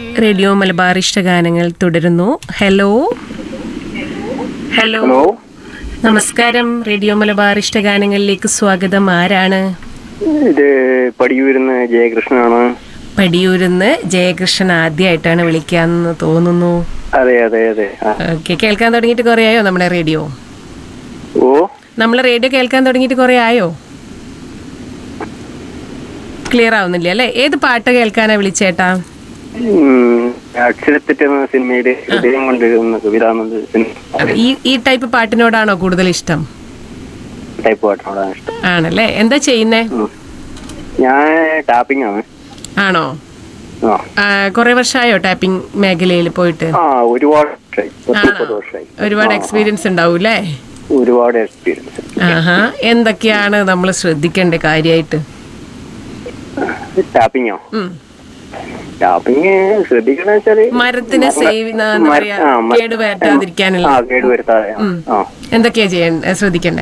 Radio Malabar ഇഷ്ടഗാനങ്ങൾ തുടരുന്നു hello hello hello നമസ്കാരം റേഡിയോ മലബാർ ഇഷ്ടഗാനങ്ങളിലേക്ക് സ്വാഗതം ആരാണ് ഇത് പടിയൂരുന്ന ജയകൃഷ്ണനാണ് പടിയൂരിന്ന് ജയകൃഷ്ണൻ ആദ്യമായിട്ടാണ് വിളിക്കാന്ന് തോന്നുന്നു അതെ അതെ അതെ ആ. ഓക്കെ കേൾക്കാൻ തുടങ്ങിയിട്ട് കുറേ ആയോ നമ്മുടെ റേഡിയോ ഓ നമ്മൾ റേഡിയോ കേൾക്കാൻ തുടങ്ങിയിട്ട് കുറേ ആയോ ക്ലിയർ ആവുന്നില്ല അല്ലേ ഏത് പാട്ട് കേൾക്കാനാ വിളിച്ചേട്ടാ ഉം, അക്ഷരത്തെറ്റ് എന്ന സിനിമയില് ഹൃദയം കൊണ്ട് എന്ന കവിത എന്നത് സിനിമ അത് ഈ ഈ ടൈപ്പ് പാട്ടിനോടാണോ കൂടുതൽ ഇഷ്ടം ടൈപ്പ് പാട്ടിനോടാണ് ഇഷ്ടം ആണല്ലേ എന്താ ചെയ്യുന്നേ ഉം. ഞാൻ ടാപ്പിംഗ് ആണ് ആണോ ആ ആ, കുറേ വർഷമായോ ടാപ്പിംഗ് മേഖലയിൽ പോയിട്ട് ആ ഒരുപാട് വർഷമായി പത്ത് ആണോ? മുപ്പത് വർഷമായി ഒരുപാട് എക്സ്പീരിയൻസ് ഉണ്ടാവൂല്ലേ ഒരുപാട് എക്സ്പീരിയൻസ് ആഹാ എന്തൊക്കെയാണ് നമ്മൾ ശ്രദ്ധിക്കേണ്ട കാര്യമായിട്ട് ടാപ്പിങ്ങോ ഉം. ടാപ്പിങ് ശ്രദ്ധിക്കണ വെച്ചാല് മരത്തിന് സേവ് എന്താ മര- പറയാ ആ, മര- കേട് വരുത്താതിരിക്കാനുള്ള ആ കേട് വരുത്താതെ ആ. ആ എന്തൊക്കെയാ ചെയ്യണ്ട ശ്രദ്ധിക്കണ്ടേ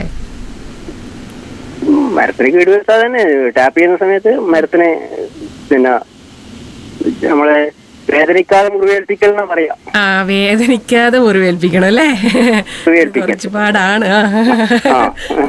ഉം, മരത്തിന് കേട് വരുത്താതെ തന്നെ ടാപ്പ് ചെയ്യുന്ന സമയത്ത് മരത്തിന് പിന്നെ നമ്മളെ വേദനിക്കാതെ മുറിവേൽപ്പിക്കൽ എന്നാ പറയാ ആ വേദനിക്കാതെ മുറിവേൽപ്പിക്കണം അല്ലേ മുറിവേൽപ്പിക്കാൻ. കുറച്ച് പാടാണ് ആ.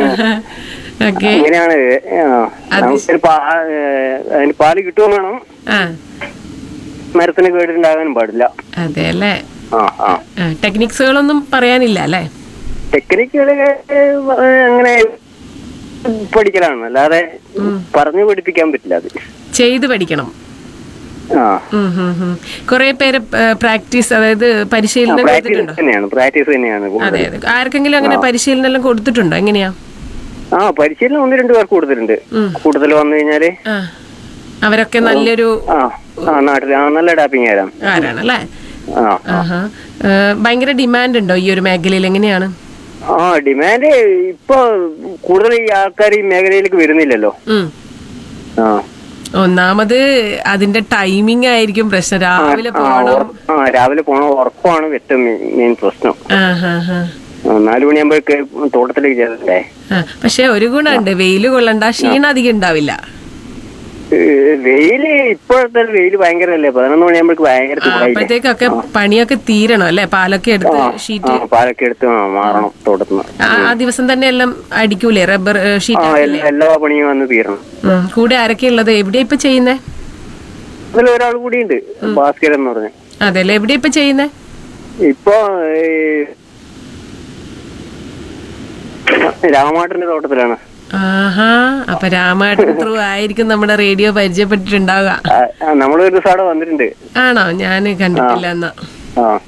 ഓക്കെ അങ്ങനെയാണ് ആ, അത് നമുക്കൊരു പാ- ഏഹ്, അതിന് പാല് കിട്ടുകയും വേണം ആ മരത്തിന് കേടുണ്ടാകാനും പാടില്ല അതെ അല്ലേ ആ ആ ടെക്നിക്സുകളൊന്നും പറയാനില്ല അല്ലേ ടെക്നിക്കുകൾ അങ്ങനെ പഠിക്കലാണ് അല്ലാതെ പറഞ്ഞു പഠിപ്പിക്കാൻ പറ്റില്ല അത് ചെയ്ത് പഠിക്കണം ആ കുറെ പേര് പ്രാക്ടീസ് അതായത് പരിശീലനം പ്രാക്ടീസ് കൊടുത്തിട്ടുണ്ടോ തന്നെയാണ് പ്രാക്ടീസ് തന്നെയാണ് അതെ കൂടുതൽ അതെ ആർക്കെങ്കിലും അങ്ങനെ പരിശീലനം എല്ലാം കൊടുത്തിട്ടുണ്ടോ എങ്ങനെയാ ആ പരിശീലനം ഒന്ന് രണ്ടു പേർക്ക് കൊടുത്തിട്ടുണ്ട് കൂടുതൽ വന്നു കഴിഞ്ഞാല് ആ അവരൊക്കെ നല്ലൊരു ആ ആ നാട്ടിൽ ആ നല്ല ടാപ്പിംഗ് ആരാം ആരാണ് അല്ലേ ആ ആഹാ ഏ, ഭയങ്കര ഡിമാൻഡ് ഉണ്ടോ ഈ ഒരു മേഖലയിൽ എങ്ങനെയാണ് ആ ഡിമാൻഡ് ഇപ്പൊ കൂടുതൽ ഈ ആൾക്കാർ ഈ മേഖലയിലേക്ക് വരുന്നില്ലല്ലോ ഉം. ആ ഒന്നാമത് അതിന്റെ ടൈമിംഗ് ആയിരിക്കും പ്രശ്നം രാവിലെ ആ, പോകണം ഉറ- ആ രാവിലെ പോണ ഉറക്കമാണ് ഏറ്റവും മെയിൻ പ്രശ്നം ആഹാ ഹാ ആ, നാല് മണിയാകുമ്പോഴേക്ക് തോട്ടത്തിലേക്ക് ചെല്ലണ്ടേ ആ, പക്ഷെ ഒരു ഗുണമുണ്ട് വെയില് കൊള്ളണ്ട ക്ഷീണം അധികം ഉണ്ടാവില്ല ഏ, വെയില് ഇപ്പോഴത്തെ വെയില് ഭയങ്കരല്ലേ പതിനൊന്ന് മണിയാകുമ്പോഴേക്ക് ഭയങ്കര ആ, ചൂടായില്ലേ അപ്പോഴത്തേക്കൊക്കെ പണിയൊക്കെ തീരണം അല്ലെ പാലൊക്കെ എടുത്ത് ആ ഷീറ്റ് പാലൊക്കെ എടുത്ത് ആ, മാറണം തോട്ടത്തിന് ആ ആ ദിവസം തന്നെ എല്ലാം അടിക്കൂലേ റബ്ബർ ആ ഷീറ്റ് എല്ലാ എല്ലാ പണിയും വന്ന് തീരണം ഉം. കൂടെ ആരൊക്കെ ഉള്ളത് എവിടെയാ ഇപ്പൊ ചെയ്യുന്നേ അതിൽ ഒരാൾ കൂടിയുണ്ട് ഭാസ്കരൻ എന്ന് പറഞ്ഞ അതെല്ലേ എവിടെയാ ഇപ്പൊ ചെയ്യുന്നേ ഇപ്പൊ ഈ രാമാട്ടന്റെ തോട്ടത്തിലാണ് ആഹാ അപ്പൊ രാമായണ ത്രൂ ആയിരിക്കും നമ്മുടെ റേഡിയോ പരിചയപ്പെട്ടിട്ടുണ്ടാവുക ആ, ആ, നമ്മളൊരു ദിവസം അവിടെ വന്നിട്ടുണ്ട് ആണോ ഞാൻ കണ്ടിട്ടില്ല എന്നാ ആ